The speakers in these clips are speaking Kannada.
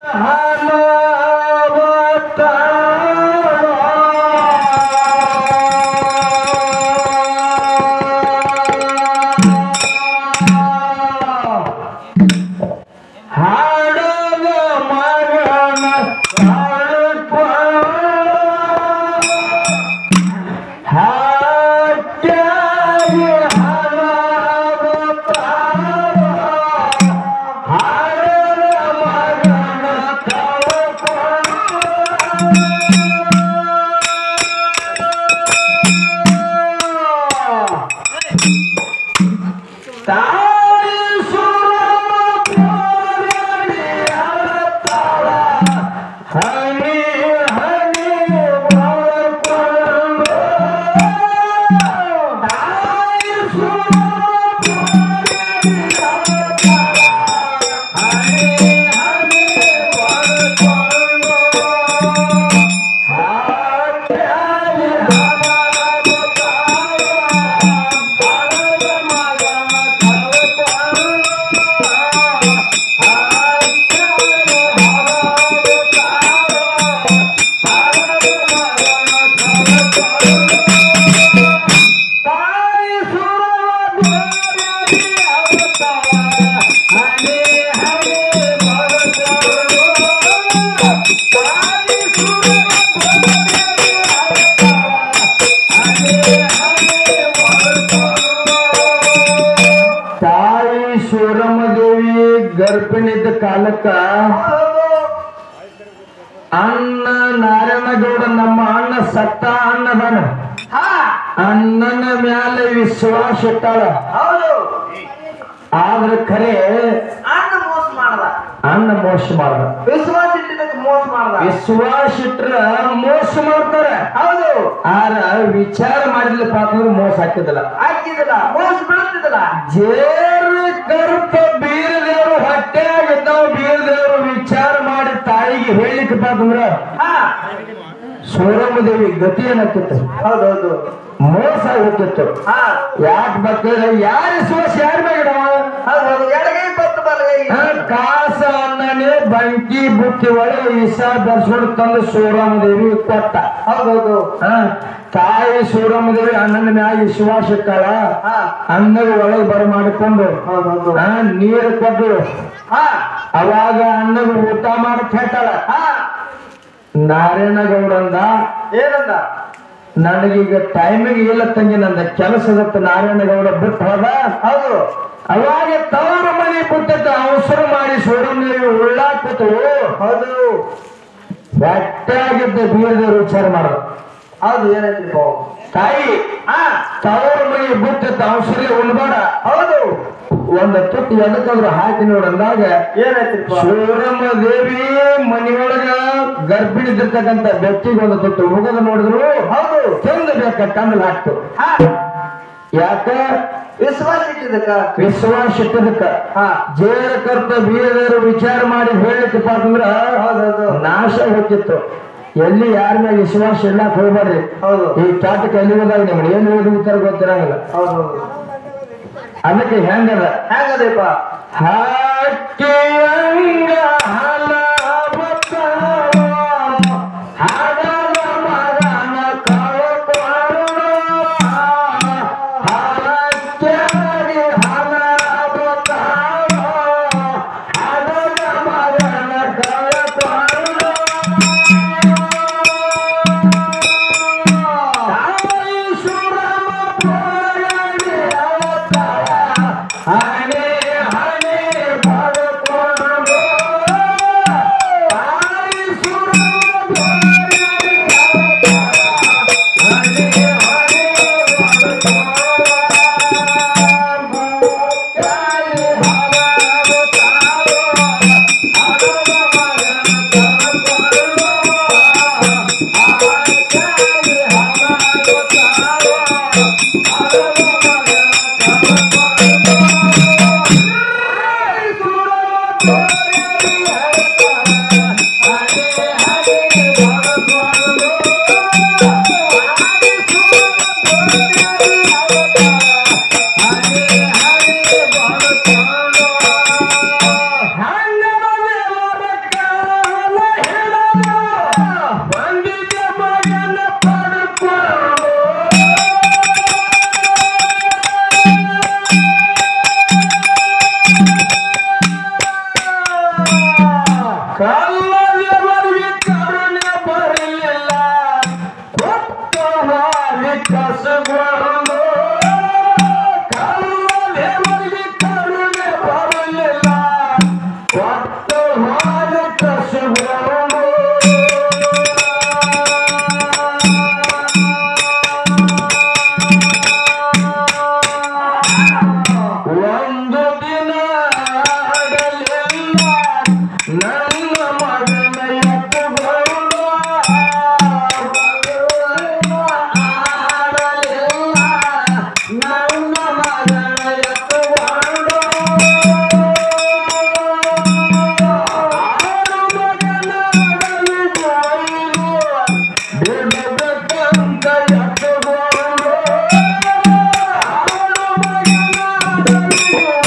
ಹಾಡದ ಮಗನ ತಾಳ್ಪ ಹಾಕ್ಯಾಗಿ ಹಣದ ತಾಳ ಹಾಡದ ಮಗನ ತಾಳ್ಪ ತಾಯಿ ಸುರಮ ಪೋರಡಿ ಅಳತಾಳ. ಹನಿ ಹನಿ ಬಾಳ್ಕೊಂಡು. ತಾಯಿ ಸುರಮ ಪೋರಡಿ ಅಳತಾಳ. ಹನಿ ಹನಿ ಬಾಳ್ಕೊಂಡು. ಹಾಕ್ಯಾಗಿ ಹಣದ ತಾಳ. ಬಾಳದ ಮಗನ ಕಳ್ಕೊಂಡು. ತಾಯಿ ಸೂರಮ್ಮ ದೇವಿ ಗರ್ಭಿಣಿದ್ದ ಕಾಲಕ್ಕ ಅಣ್ಣ ನಾರಾಯಣಗೌಡ ನಮ್ಮ ಅಣ್ಣ ಸತ್ತ ಅಣ್ಣದನ ಅಣ್ಣನ ಮ್ಯಾಲೆ ವಿಶ್ವಾಸ ಇಟ್ಟಾಳ ಹೌದು ಆದ್ರ ಖರೆ ಅಣ್ಣ ಮೋಸ ಮಾಡ್ದ ಅಣ್ಣ ಮೋಸ ಮಾಡ್ದ ವಿಶ್ವಾಸ ಇಟ್ಟಿದ್ದಕ್ಕೆ ಮೋಸ ಮಾಡ್ದ ವಿಶ್ವಾಸ ಇಟ್ರ ಮೋಸ ಮಾಡ್ತಾರ ಹೌದು ಆರ ವಿಚಾರ ಮಾಡಿದ್ಲಪ್ಪ ಅಂತಂದ್ರೆ ಮೋಸ ಹಾಕಿದಲ್ಲ ಹಾಕಿದಿಲ್ಲ ಮೋಸ ಬೀಳ್ತಿದಿಲ್ಲ ಜೇರು ಕರುಪ ಬೀರದೇವರು ಹೊಟ್ಟೆಯಾಗಿದ್ದಾವ ಬೀರದೇವರು ವಿಚಾರ ಮಾಡಿ ತಾಯಿಗೆ ಹೇಳಿಕಪ್ಪ ಅಂತಂದ್ರ ಹಾ ಸೂರಮ್ಮ ದೇವಿ ಗತಿ ಏನಾಗ್ತಿತ್ತು ಹೌದೌದು ಮೋಸ ಹೋಗ್ತಿತ್ತು ಹಾ ಯಾಕೆ ಬರ್ತದೆ ಯಾರ ವಿಶ್ವಾಸ ಯಾರ ಮ್ಯಾಗಿಡವ ಹೌದೌದು ಎಡಗೈ ಬತ್ತು ಬಲಗೈ ಕಾಸ ಅನ್ನನೇ ಬಂಕಿ ಬುಕ್ಕಿ ಒಳಗೆ ಈಸ ಬರ್ಸ್ಕೊಂಡು ತಂದು ಸೂರಮ್ಮ ದೇವಿ ಕೊಟ್ಟ ಹೌದೌದು ಹ? ತಾಯಿ ಸೂರಮ್ಮ ದೇವಿ ಅಣ್ಣನ ಮ್ಯಾಗ ವಿಶ್ವಾಸ ಇಟ್ಟಾಳ ಹಾ ಅಣ್ಣಗೆ ಒಳಗೆ ಬರ ಮಾಡಿಕೊಂಡು ಹೌದೌದು ಹ, ನೀರು ಕೊಟ್ಟು ಹಾ ಅವಾಗ ಅಣ್ಣಗೆ ಊಟ ಮಾಡಕ್ ಹೇಳ್ತಾಳ ಹಾ ನಾರಾಯಣಗೌಡಂದ ಏನಂದ ನನಗೀಗ ಟೈಮಿಗೆ ಇಲ್ಲ ತಂಗಿ ನಂದ ಕೆಲಸದತ್ತ ನಾರಾಯಣಗೌಡ ಬಿಟ್ಟು ಹೋದ ಹೌದು ಅವಾಗ ತವರು ಮನೆ ಬಿಟ್ಟಿದ್ದ ಅವಸರ ಮಾಡಿ ಸೋಡಮ್ನೇವಿ ಉಳ್ಳಾಕ್ಬಿಟ್ಟು ಹೌದು ಗಟ್ಟಿಯಾಗಿದ್ದ ಬೀರದೇವರು ವಿಚಾರ ಮಾಡ ಹೌದು ಏನೈತಿ ಬಾವು ತಾಯಿ ಹಾ ತವರು ಮನೆ ಬಿಟ್ಟಿದ್ದ ಅವಸರ ಉಣ್ಬೇಡ ಹೌದು ಒಂದ್ ತುತ್ತು ಎದಕ್ಕಾದ್ರೂ ಹಾಕಿ ನೋಡಂದಾಗ ಏನೈತಿ ಸೂರಮ್ಮ ದೇವಿ ಮನೆಯೊಳಗ ಗರ್ಭಿಣಿದಿರ್ತಕ್ಕಂಥ ಬೆಕ್ಕಿಗೆ ಒಂದು ತುತ್ತು ಮುಗದ ನೋಡಿದ್ರು ಹೌದು ತಿಂದು ಬೇಕ ಕಣ್ಣಲ್ಲಿ ಹಾಕ್ತು ಹಾ ಯಾಕ ವಿಶ್ವಾಸ ಇಟ್ಟಿದ್ದಕ್ಕ ವಿಶ್ವಾಸ ಇಟ್ಟದಕ್ಕ ಹಾ ಜೇರ ಕರ್ತ ಬೀರದೇವರು ವಿಚಾರ ಮಾಡಿ ಹೇಳಲಿಕ್ಕಪ್ಪ ಅಂತಂದ್ರ ಹೌದೌದು ನಾಶ ಹೋಗಿತ್ತು ಎಲ್ಲಿ ಯಾರ ಮೇಲೆ ವಿಶ್ವಾಸ ಇಲ್ಲಕ್ ಹೋಗ್ಬಾರ್ರಿ ಹೌದು ಈ ಚಾಟಕ್ಕೆ ಎಲ್ಲಿ ಹೋದಾಗ ನಿಮ್ಗೆ ಏನ್ ಓದಿರ್ತಾರ ಗೊತ್ತಿರಂಗಿಲ್ಲ ಹೌದೌದು ಅದಕ್ಕೆ ಹೆಂಗದ ಹೆಂಗದಪ್ಪ ಹಕ್ಕಿಯಂಗ ಹಲವತ್ತಾವ, ಹಡಲ ಮಗನ ಕಳ್ಕೊಳ್ಳ. ಹಕ್ಕಿಯಾಗಿ ಹಲವತ್ತಾವ, ಹಡಲ ಮಗನ ಕಳ್ಕೊಳ್ಳ. ತಾಯಿ ಸುರಮ ಪೊರಡಿ ಅವತಾರ, ಹಣೆ ಹಣೆ ಬಡ್ಕೊಂಡು ಬಂದಿದೆ ಮಗನ ಪಡ್ಕೊಂಡು ಕಲ್ಲದವರಿಗೆ ಕರುಣೆ ಬರಲಿಲ್ಲ ಕೊಟ್ಟ ಹಾಗೆ ಕಸಗೊಂಡು ಕಲ್ಲದವರಿಗೆ ಕರುಣೆ ಬರಲಿಲ್ಲ ಕೊಟ್ಟ ಹಾಗೆ ಕಸಗೊಂಡು ಒಂದು ದಿನ ಆಗಲಿಲ್ಲ ನನ್ನ ಮಗನ ಎತ್ತುಕೊಂಡು ಆಗಲಿಲ್ಲ ನನ್ನ ಮಗನ ಎತ್ತುಕೊಂಡು ಆರು ಮಗನ ಅಡವಿ ಬಾಯಿಲು ಬಿಡಬೇಕಂತ ಎತ್ತುಕೊಂಡು ಆರು ಮಗನ ಅಡವಿ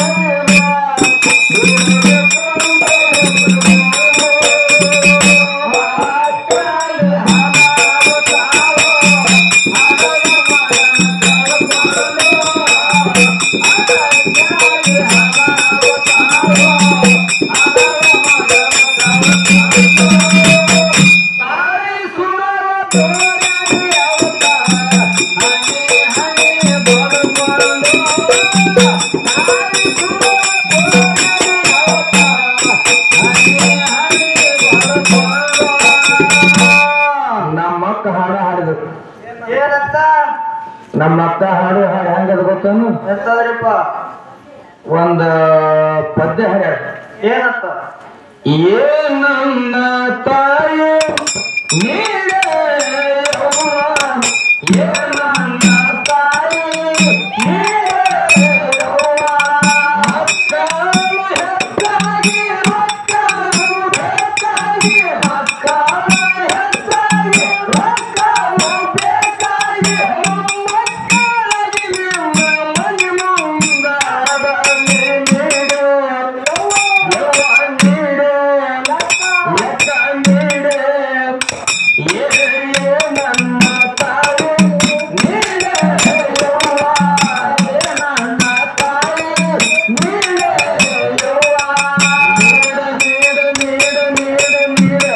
ನಮ್ಮ ಅಕ್ಕ ಹಾಡು ಹಾಡಿದ್ರು ಏನಂತ ನಮ್ಮ ಅಕ್ಕ ಹಾಡು ಹಾಡು ಹೆಂಗದ ಗೊತ್ತೇನು ಎಂತದ್ರಿಪ್ಪ ಒಂದ ಪದ್ಯ ಹಾಡ್ಯಾರ ಏನಂತ ಏ ನನ್ನ ತಾಯಿ ನೀಡೇ ಯವ್ವ. ಏ ನನ್ನ ತಾಯಿ ನೀಡೇ ಯವ್ವ. ಮಕ್ಕಳು ಹೆಚ್ಚಾಗಿ ಮಕ್ಕಳು ಬೇಕಾಗಿ ಮಕ್ಕಳು ಹೆಚ್ಚಾಗಿ ಮಕ್ಕಳು ಬೇಕಾಗಿ ಮಕ್ಕಳಿಗೆ ನಿಮ್ಮ ಮನೆ ಮುಂದಾಡಲಿ ನೀಡು ಯವ್ವ ನೀಡು ಲೆಕ್ಕ ನೀಡು ಏ ಏ ನನ್ನ ತಾಯಿ ನೀಡೆ ಯವ್ವ ಏ ನನ್ನ ತಾಯಿ ನೀಡೆ ಯವ್ವ ನೀಡು ನೀಡು ನೀಡು ನೀಡು ನೀಡು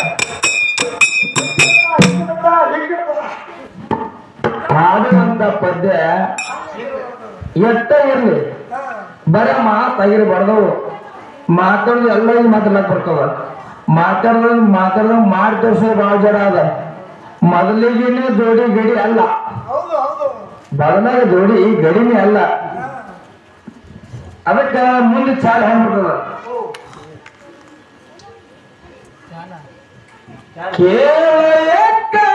ಹಾಡುವಂತ ಪದ್ಯ ಎಷ್ಟ ಇರ್ಲಿ ಬರೇ ಮಾತಾಗಿರ್ಬಾರ್ದವು ಮಾತಾಡೋದು ಎಲ್ಲರಿಗೂ ಮಾತಾಡ್ಲಕ್ ಬರ್ತದ ಮಾತಾಡ್ದಂಗ ಮಾತಾಡ್ದಂಗ ಮಾಡಿ ತೋರ್ಸೋದು ಭಾಳ ಜಡ ಅದ ಮೊದಲಿಗೆನೆ ಜೋಡಿ ಗಡಿ ಅಲ್ಲ ಬದಲಾಗ ಜೋಡಿ ಗಡಿನೇ ಅಲ್ಲ ಅದಕ್ಕ ಮುಂದೆ ಚಾಲ ಹೆಂಗ್ಬಿಡ್ತದ ಕೇಳಯಕ್ಕ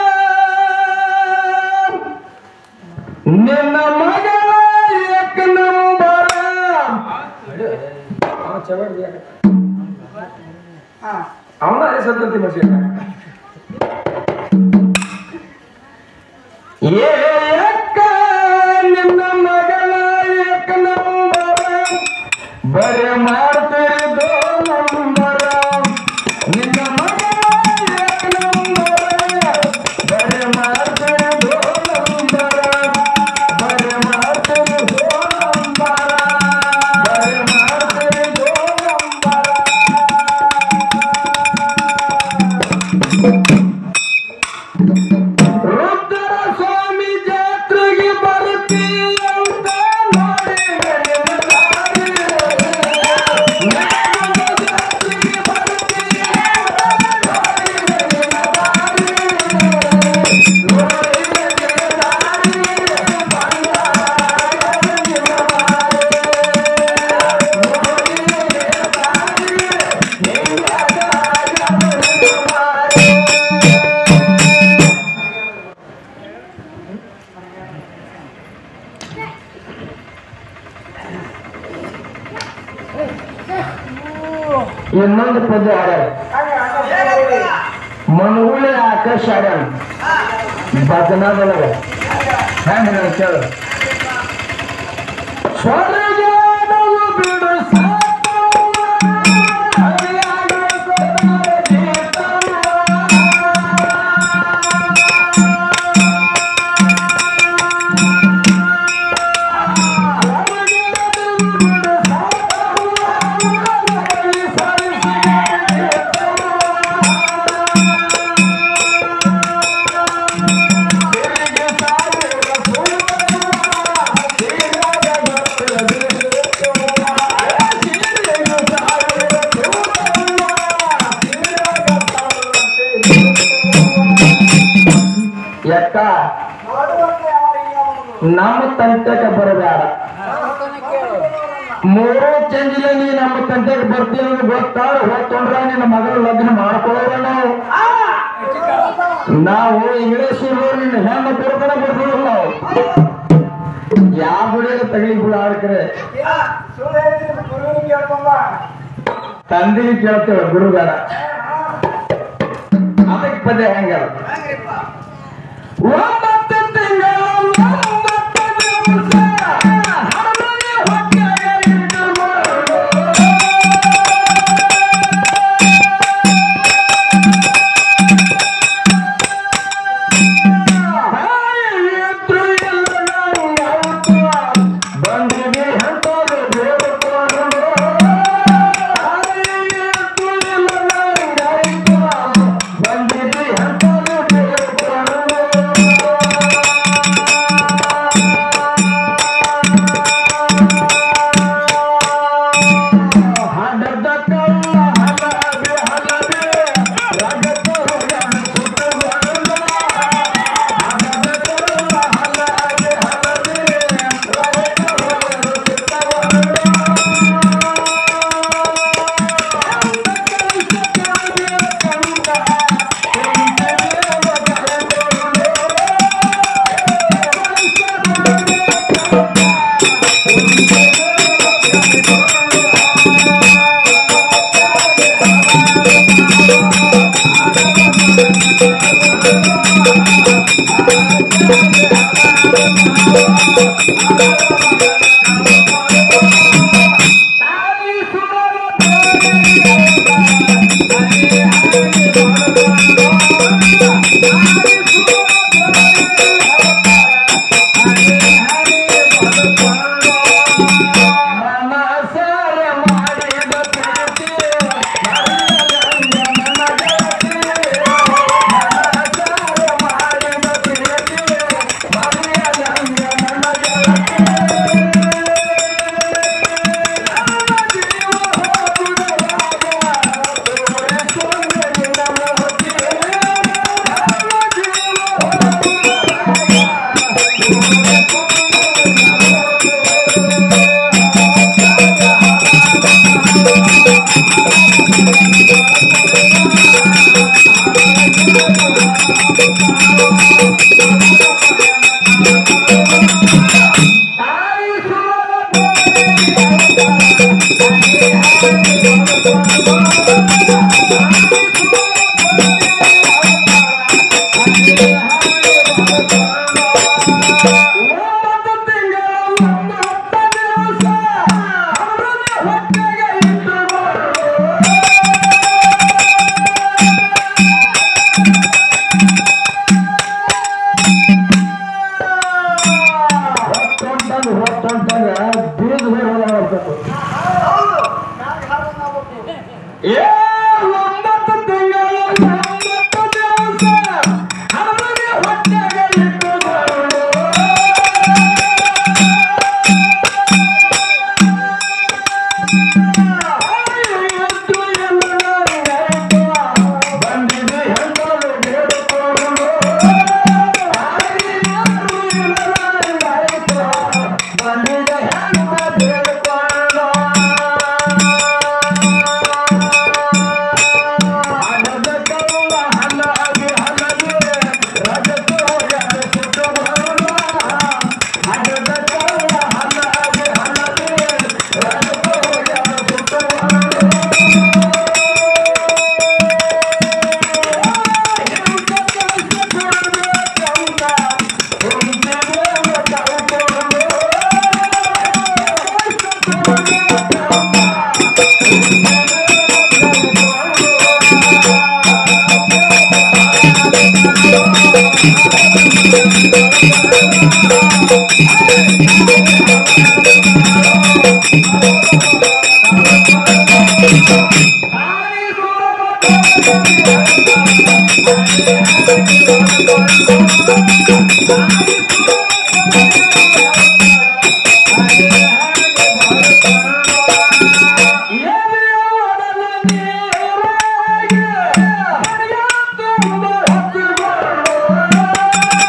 ನಿನ್ನ ಮಗಳ ಏಕ ನಂಬರ ಅವನ ಸದ್ಯಂತಿ ಮಸಿ ಏ ಅಕ್ಕ ನಿನ್ನ ಮಗಳ ಏಕ ನಂಬರ ಬರೆ ಮಾಡ್ತೀರಿ ದೋ ನಂಬರ ನಿನ್ನ ಮಗಳ ಏಕ ನಂಬರ ಬರೆ ಮಾಡ್ತೀರಿ ದೋ ನಂಬರ ಬರೆ ಮಾಡ್ತೀರಿ ದೋ ನಂಬರ ಬರೆ ಮಾಡ್ತೀರಿ ದೋ ನಂಬರ ರುದ್ರ ಸ್ವಾಮಿ ಜಾತ್ರೆಗೆ ಬರ್ತೀಯ ಅಂತ ನೋಡಿ ಜಾತ್ರೆಗೆ ಬರ್ತೀಯ ಇನ್ನೊಂದು ಪದ್ಯ ಹಾಡ್ಯಾರ ಮನಗುಳಿ ಆಕಾಶ ಹಾಡ್ಯಾನ ಭಜನಾದೊಳಗ ಹೆಂಗ ಕೇಳು ಸ್ವರ್ಗದವು ಬಿಡು ಸಾಕವ್ವ, ಹರಿಯಾಡು ಸದಾ ಜೀತವ್ವ. ಎಕ್ಕ ಮಾಡುವಂತ ಯಾರಿಗೆ ಅವನು ನಮ್ಮ ತಂಟೆಗೆ ಬರಬೇಡ ಮೂರು ಚಂಜಿಲ ನೀ ನಮ್ಮ ತಂಟೆಗೆ ಬರ್ತೀವಿ ಅನ್ನೋದು ಗೊತ್ತಾ ಹೊತ್ತೊಂಡ್ರ ನಿನ್ನ ಮಗಳ ಲಗ್ನ ಮಾಡ್ಕೊಳ್ಳೋರ ನಾವು ನಾವು ಇಂಗ್ಲಿಷ್ ನಿನ್ನ ಹೆಣ್ಣು ಕೊಡ್ತಾನೆ ಬರ್ತೀವಿ ನಾವು ಯಾವ ಗುಡಿಯಲ್ಲಿ ತಗಲಿ ಬಿಡ ಆಡ್ಕರೆ ಸುಳ್ಳು ಹೇಳಿದ್ರೆ ಗುರುವಿನ ಕೇಳ್ಕೊಂಬ ತಂದೆಗೆ ಕೇಳ್ತೇವೆ ಗುರು ಬೇಡ ಅದಕ್ಕೆ ಪದ್ಯ ಹೆಂಗಲ್ಲ ಹೆಂಗ್ರಿಪ್ಪ ಒಂಬತ್ತು ತಿಂಗಳು ಒಂಬತ್ತು ದಿವಸ ಹರಮನೆ ಹೊಟ್ಟೆಯಾಗ ಇಟ್ಟುಕೊಂಡು ತಾಯಿಯಿದ್ರು ಇಲ್ಲ ನಂಗಾಯ್ತು. ಬಂದಿಗೆ ಹಂತದು ಬೇಡಿಕೊಂಡು. ತಾಯಿಯಿದ್ರು ಇಲ್ಲ ನಂಗಾಯ್ತು. ಬಂದಿಗೆ ಹಂತದು ಬೇಡಿಕೊಂಡು. ಹಡದ ಕಲ್ಲ ಹಲವೆ ಹಲವೆ ರಗತ ಹೊಗಣ ಸುತ್ತುಕೊಂಡು. ಹಡದ ಕಲ್ಲ ಹಲವೆ ಹಲವೆ ರಗತ ಹೊಗಣ ಸುತ್ತುಕೊಂಡು. ಮನಸಾರ ಮಾಡಿದ ಪ್ರೀತಿ ಮರೆಯಲಂಗ ನನ್ನ ಗೆಳತಿ. ಮನಸಾರ ಮಾಡಿದ ಪ್ರೀತಿ ಮರೆಯಲಂಗ ನನ್ನ ಗೆಳತಿ. ನನ್ನ ಜೀವ ಹೋಗುವುದರಾಗ ತೋರಿಸುವಂಗ ನಿನ್ನ ಮೂರ್ತಿ. ನನ್ನ ಜೀವ ತಾಯಿ ಒಂಬತ್ತು ತಿಂಗಳ ಒಂಬತ್ತು ದಿವಸ ಅವರನ್ನ ಹೊಟ್ಟೆಗೆ ಇಟ್ಟುಕೊಂಡು ಹೊತ್ತೊಂಟಂದು ಹೊತ್ತೊಂಟಂಗ ಬೀಜ ಬರೋಲ್ಲ ಬರ್ಬೇಕು ಹೌದು ನಾನು ಹಾಡನ್ನ ಆಗ್ಬೇಕು. ಏ ಒಂಬತ್ತು ತಿಂಗಳು ಒಂಬತ್ತು ದಿವಸ ಅವರನ್ನ ಹೊಟ್ಟೆಗೆ ಇಟ್ಟುಕೊಂಡು ಬಂದಿದೆ ಹೆಣ್ಣು ಬೇಡಿಕೊಂಡು ಬಂದಿದೆ ಹೆಣ್ಣು ಬೇಡಿಕೊಂಡು ಹಣದ ಕಲ್ಲ ಹಲಗೆ ಹಲಗೆ ರಜತ ಹೊಗದ ಸುತ್ತುಕೊಂಡು ಹಣದ ಕಲ್ಲ ಹಲಗೆ ಹಲಗೆ ರಜತ ಹೊಗದ ಸುತ್ತುಕೊಂಡು Yeah.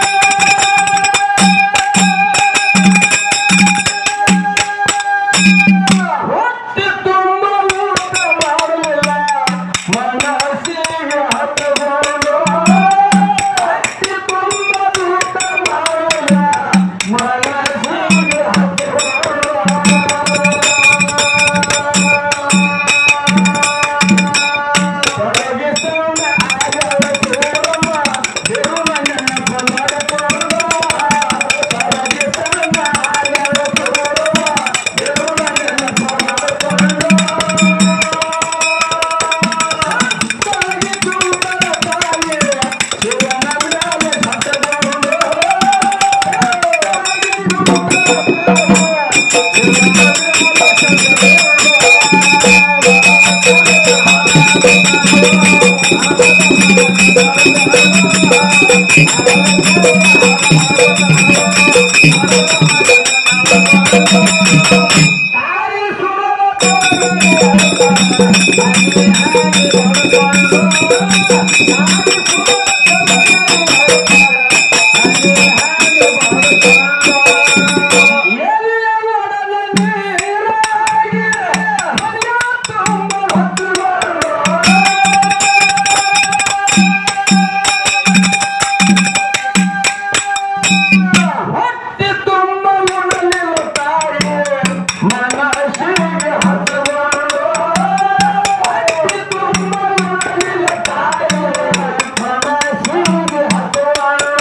ಹೊಟ್ಟೆ ತುಂಬ ಉಣಲಿರುತ್ತಾರೆ ಮನಸ್ಸಿಗೆ ಹಸುವಾರು ಹೊಟ್ಟೆ ತುಂಬ ಉಣಲಿರುತ್ತಾರೆ ಮನಸ್ಸಿಗೆ ಹಸುವಾರು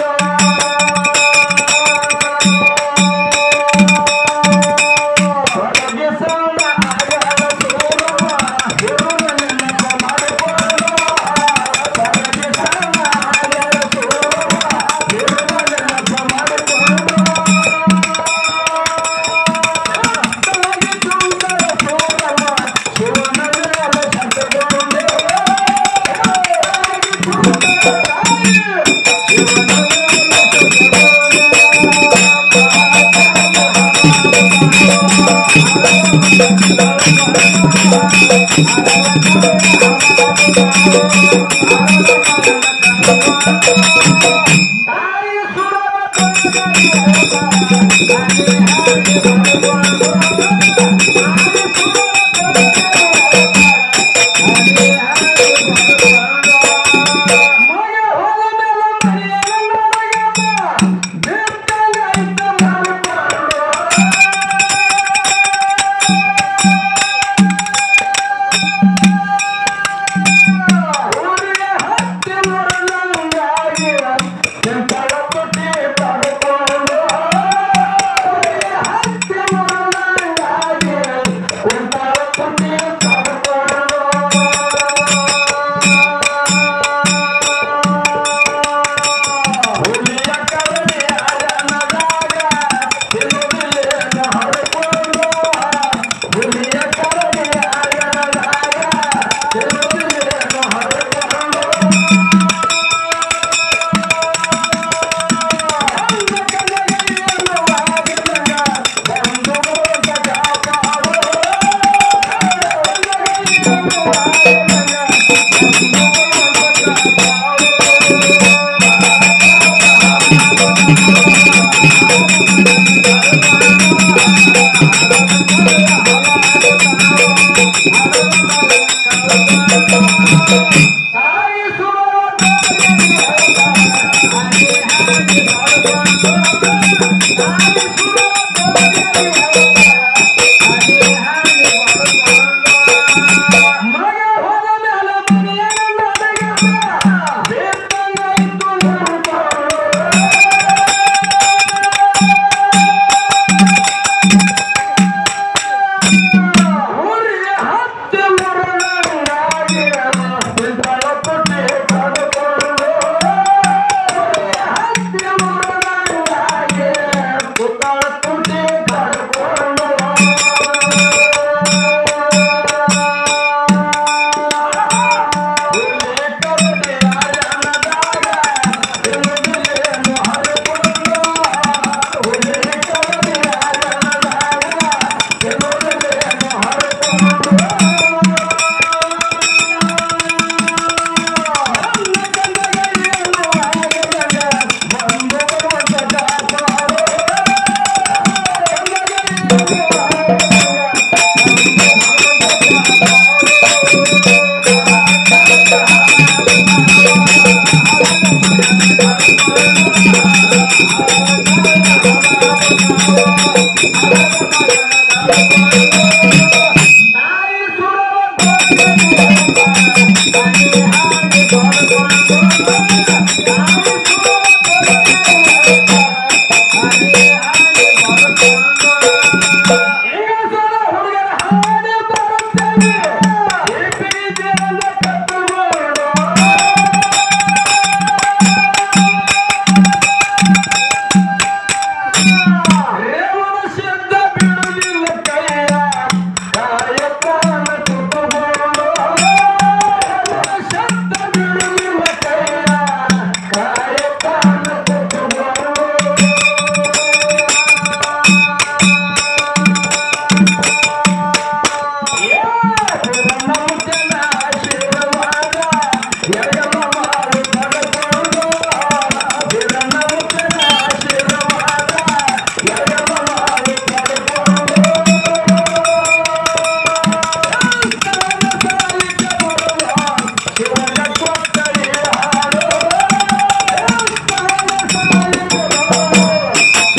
ಹೊರಗೆ ಸಣ್ಣ ಆಗಲ ಸೂರವ ಗುರುವಿನ ಮಾಡಿಕೊಳ್ಳುವ ಹೊರಗೆ ಸಣ್ಣ ಆಗಲ ಸೂರವ ಗುರುವಿನ ಮಾಡಿಕೊಳ್ಳುವ ಶಬ್ದ ಬಿಡುವುದಿಲ್ಲ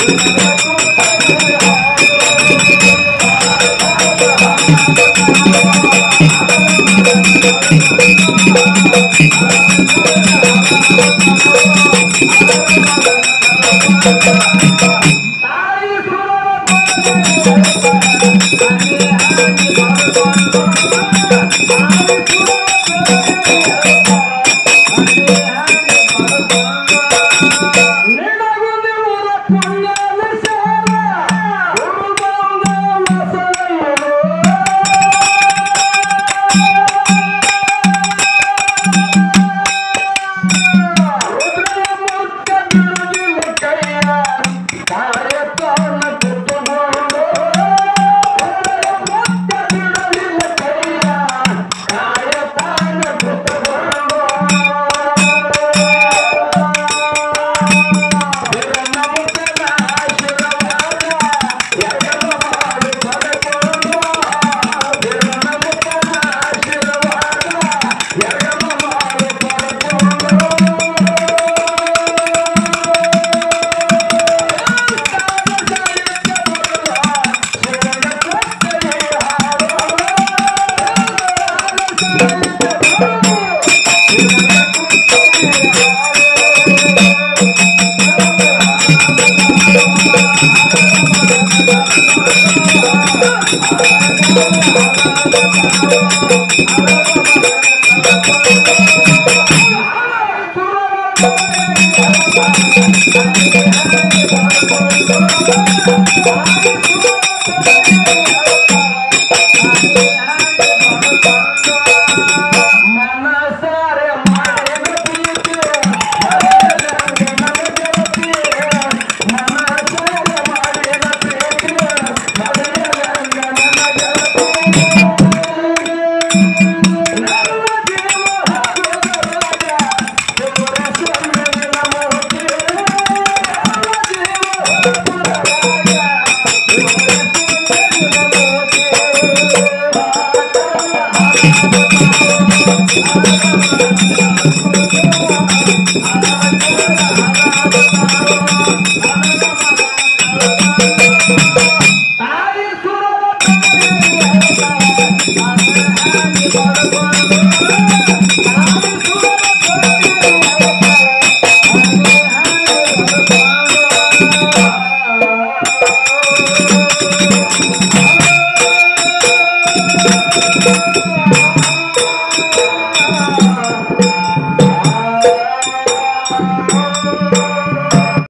ಮನಸಾರೆ ಮಾಡಿದ ಪ್ರೀತಿ ಮನಸಾರೆ ಮಾಡಿದ ಪ್ರೀತಿ